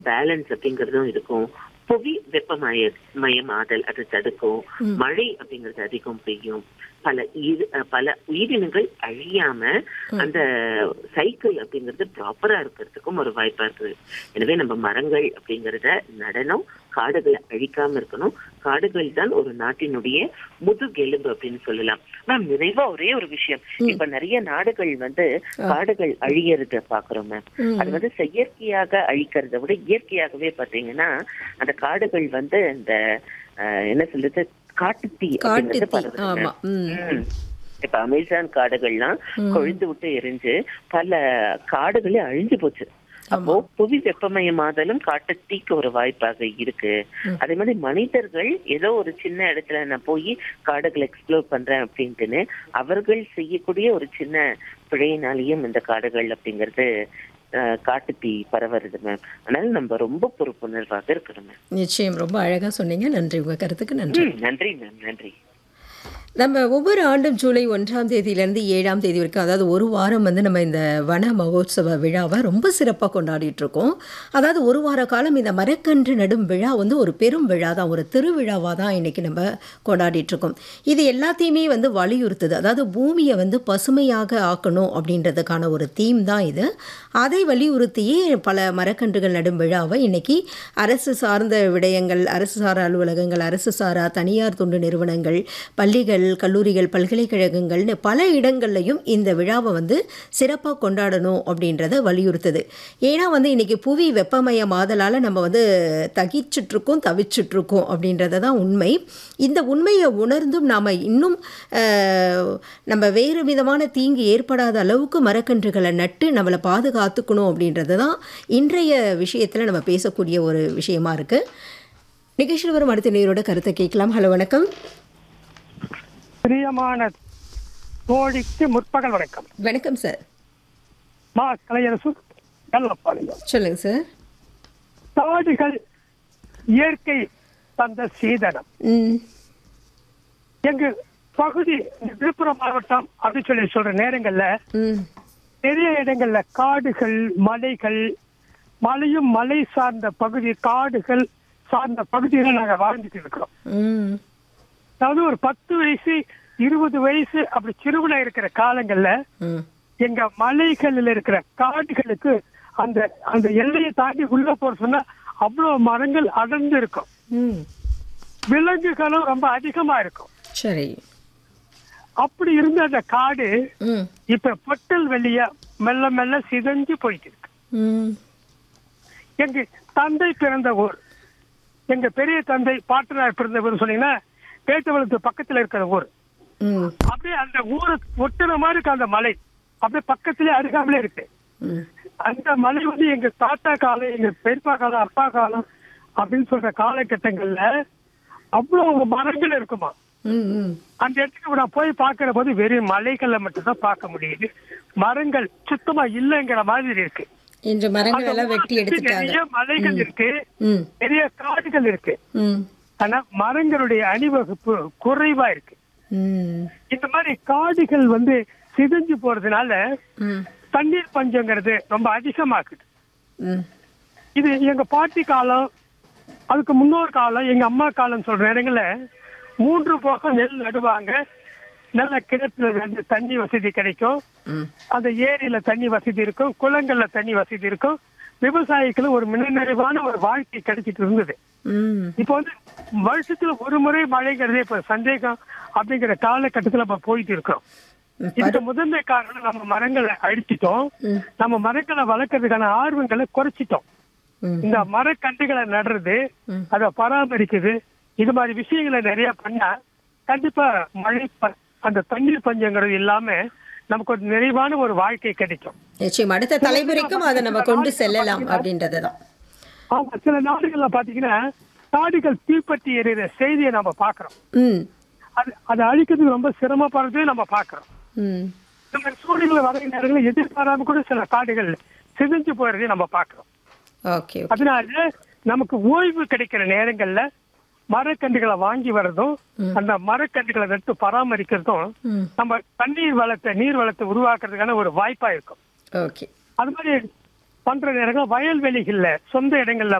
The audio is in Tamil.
பேலன்ஸ் அப்படிங்கறதும் இருக்கும் புவி வெப்பமய மயமாதல் அது தடுக்கும் மழை அப்படிங்கறது அதிகம் பெய்யும் பல ஈர- அஹ் பல உயிரினங்கள் அழியாம அந்த சைக்கிள் அப்படிங்கிறது ப்ராப்பரா இருக்கிறதுக்கும் ஒரு வாய்ப்பா இருக்குது எனவே நம்ம மரங்கள் அப்படிங்கறத நடனம் காடுகளை அழிக்காம இருக்கணும் காடுகள் தான் ஒரு நாட்டினுடைய முதுகெலும்பு அப்படின்னு சொல்லலாம் மேம் நிறைவா ஒரே ஒரு விஷயம் இப்ப நிறைய நாடுகள் வந்து காடுகள் அழியறத பாக்குறோம் மேம் அது வந்து செயற்கையாக அழிக்கிறத விட இயற்கையாகவே பாத்தீங்கன்னா அந்த காடுகள் வந்து இந்த அஹ், என்ன சொல்றது காட்டுத்தீ அப்படிங்கறது காட்டுத்தீ பரவுது ஆமா ma'am. ம் ம். இப்ப அமேசான் காடுகள்லாம் கொழுந்து விட்டு எரிஞ்சு பல காடுகளே அழிஞ்சு போச்சு அப்போ புவி வெப்பமயமாதலும் காட்டுத்தீக்கு ஒரு வாய்ப்பாக இருக்கு அதே மாதிரி மனிதர்கள் ஏதோ ஒரு சின்ன இடத்துல நான் போய் காடுகளை எக்ஸ்ப்ளோர் பண்றேன் அப்படின்ட்டுன்னு அவர்கள் செய்யக்கூடிய ஒரு சின்ன பிழையினாலேயும் இந்த காடுகள் அப்படிங்கிறது அஹ், காட்டுத்தீ பரவுறது மேம் அதனால நம்ம ரொம்ப பொறுப்புணர்வாக இருக்கணும் மேம் நிச்சயம் ரொம்ப அழகா சொன்னீங்க நன்றி உங்க கருத்துக்கு நன்றி ம், நன்றி மேம் நன்றி நம்ம ஒவ்வொரு ஆண்டும் ஜூலை ஒன்றாம் தேதியிலேருந்து ஏழாம் தேதி வரைக்கும் அதாவது ஒரு வாரம் வந்து நம்ம இந்த வன மகோத்சவ விழாவை ரொம்ப சிறப்பாக கொண்டாடிட்டு இருக்கோம் அதாவது ஒரு வார காலம் இந்த மரக்கன்று நடும் விழா வந்து ஒரு பெரும் விழா தான் ஒரு திருவிழாவாக தான் இன்னைக்கு நம்ம கொண்டாடிட்டு இருக்கோம் இது எல்லாத்தையுமே வந்து வலியுறுத்துது அதாவது பூமியை வந்து பசுமையாக ஆக்கணும் அப்படின்றதுக்கான ஒரு தீம் தான் இது அதை வலியுறுத்தியே பல மரக்கன்றுகள் நடும் விழாவை இன்னைக்கு அரசு சார்ந்த விடயங்கள் அரசு சாரா அலுவலகங்கள் அரசு சாரா தனியார் தொண்டு நிறுவனங்கள் பள்ளிகள் கல்லூரிகள் பல்கலைக்கழகங்கள்னு பல இடங்கள்லையும் இந்த விழாவை வந்து சிறப்பாக கொண்டாடணும் அப்படின்றத வலியுறுத்துது ஏன்னா வந்து இன்னைக்கு புவி வெப்பமயமாதலால் நம்ம வந்து தகிச்சிட்ருக்கோம் தவிச்சிட்ருக்கோம் அப்படின்றது தான் உண்மை இந்த உண்மையை உணர்ந்தும் நாம் இன்னும் அஹ், நம்ம வேறு விதமான தீங்கு ஏற்படாத அளவுக்கு மரக்கன்றுகளை நட்டு நம்மளை பாதுகாத்துக்கணும் அப்படின்றது தான் இன்றைய விஷயத்தில் நம்ம பேசக்கூடிய ஒரு விஷயமா இருக்குது நிகழ்ச்சியில் வரும் அடுத்த நேரோட கருத்தை கேட்கலாம் ஹலோ வணக்கம் பிரியமான தோழிக்கு முற்பகல் வணக்கம் வணக்கம் சார் மா கலையரசு கல்லப்பாளையம் சொல்லுங்க சார் காடுகள் இயற்கை தந்த சீதனம் ம் எங்க பகுதி இந்த விழுப்புரம் மாவட்டம் அப்படின்னு சொல்லி சொல்ற நேரங்கள்ல ம் நிறைய இடங்கள்ல காடுகள் மலைகள் மலையும் மலை சார்ந்த பகுதி காடுகள் சார்ந்த பகுதியில நாங்க வாழ்ந்துட்டு இருக்கிறோம் ம் அதாவது ஒரு பத்து வயசு இருபது வயசு அப்படி சிறுவனா இருக்கிற காலங்கள்ல ம் எங்க மலைகளில் இருக்கிற காடுகளுக்கு அந்த அந்த எல்லையை தாண்டி உள்ள போற சொன்னா அவ்வளவு மரங்கள் அடர்ந்து இருக்கும் ம் விலங்குகளும் ரொம்ப அதிகமா இருக்கும் சரி அப்படி இருந்த அந்த காடு ம் இப்ப பொட்டல் வெளியா மெல்ல மெல்ல சிதைஞ்சு போயிட்டு இருக்கு ம் எங்க தந்தை பிறந்த ஊர் எங்க பெரிய தந்தை பாட்டனார் பிறந்த ஊர் சொன்னீங்கன்னா பேட்டவளத்து பக்கத்துல இருக்கிற ஊர் ம் அப்படியே அந்த ஊரை ஒட்டுற மாதிரி இருக்கு அந்த மலை அப்படியே பக்கத்திலே அருகாமலே இருக்கு ம் அந்த மலை வந்து எங்க தாத்தா காலம் எங்க பெரியப்பா காலம் அப்பா காலம் அப்படின்னு சொல்ற காலகட்டங்கள்ல அவ்வளவு மரங்கள் இருக்குமா ம் ம் அந்த இடத்துக்கு நான் போய் பார்க்கிற போது வெறும் மலைகளை மட்டும்தான் பார்க்க முடியுது மரங்கள் சுத்தமா இல்லைங்கிற மாதிரி இருக்கு இன்று மரங்கள் அந்த எல்லாம் வெட்டி ஊரை சுத்தி எடுத்துட்டாங்க நிறைய மலைகள் இருக்கு ம் நிறைய காடுகள் இருக்கு ம் ஆனா மரங்களுடைய அணிவகுப்பு குறைவா இருக்கு ம் இந்த மாதிரி காடுகள் வந்து சிதைஞ்சு போறதுனால ம் தண்ணீர் பஞ்சங்கிறது ரொம்ப அதிகமாக்குது ம் இது எங்க பாட்டி காலம் அதுக்கு முன்னோர் காலம் எங்க அம்மா காலம் சொல்ற இடங்கள்ல மூன்று போகம் நெல் நடுவாங்க நல்ல கிணத்துல வந்து தண்ணி வசதி கிடைக்கும் ம் அந்த ஏரியில தண்ணி வசதி இருக்கும் குளங்கள்ல தண்ணி வசதி இருக்கும் விவசாயிகளும் ஒரு மிக நிறைவான ஒரு வாழ்க்கை கிடைச்சிட்டு இருந்தது ம் இப்போ வந்து வருஷத்துல ஒரு முறை மழைங்கிறதே இப்ப சந்தேகம் அப்படிங்கிற காலகட்டத்துல நம்ம போயிட்டு இருக்கோம் இதுக்கு முதன்மை காரணம் நம்ம மரங்களை அழிச்சிட்டோம் ம். நம்ம மரங்களை வளர்க்கறதுக்கான ஆர்வங்களை குறைச்சிட்டோம் ம் இந்த மரக்கன்றுகளை நடுறது ம். அதை பராமரிக்குது இது மாதிரி விஷயங்களை நிறைய பண்ணா கண்டிப்பா மழை ப- அந்த தண்ணீர் பஞ்சங்கிறது இல்லாம நமக்கு ஒரு நிறைவான ஒரு வாழ்க்கை கிடைக்கும் நிச்சயம் அடுத்த தலைமுறைக்கும் அதை நம்ம கொண்டு செல்லலாம் அப்படின்றது தான் ஆமா சில நாடுகள்ல பாத்தீங்கன்னா காடுகள் தீப்பற்றி எறிகிற செய்தியை நம்ம பாக்குறோம் ம் அது அதை அழிக்கிறதுக்கு ரொம்ப சிரமப்படுறதையும் நம்ம பாக்குறோம் ம் இந்த மாதிரி சூழ்நிலை வர நேரங்களில் எதிர்பாராம கூட சில காடுகள் சிதைஞ்சு போறதையும் நம்ம பாக்குறோம் ஓகே அதனால நமக்கு ஓய்வு கிடைக்கிற நேரங்கள்ல மரக்கன்றுகளை வாங்கி வர்றதும் அந்த மரக்கன்றுகளை நட்டு பராமரிக்கிறதும் ம் நம்ம தண்ணீர் வளத்தை நீர் வளத்தை உருவாக்குறதுக்கான ஒரு வாய்ப்பா இருக்கும் ஓகே அது மாதிரி பண்ற நேரங்கள் வயல்வெளிகள்ல சொந்த இடங்கள்ல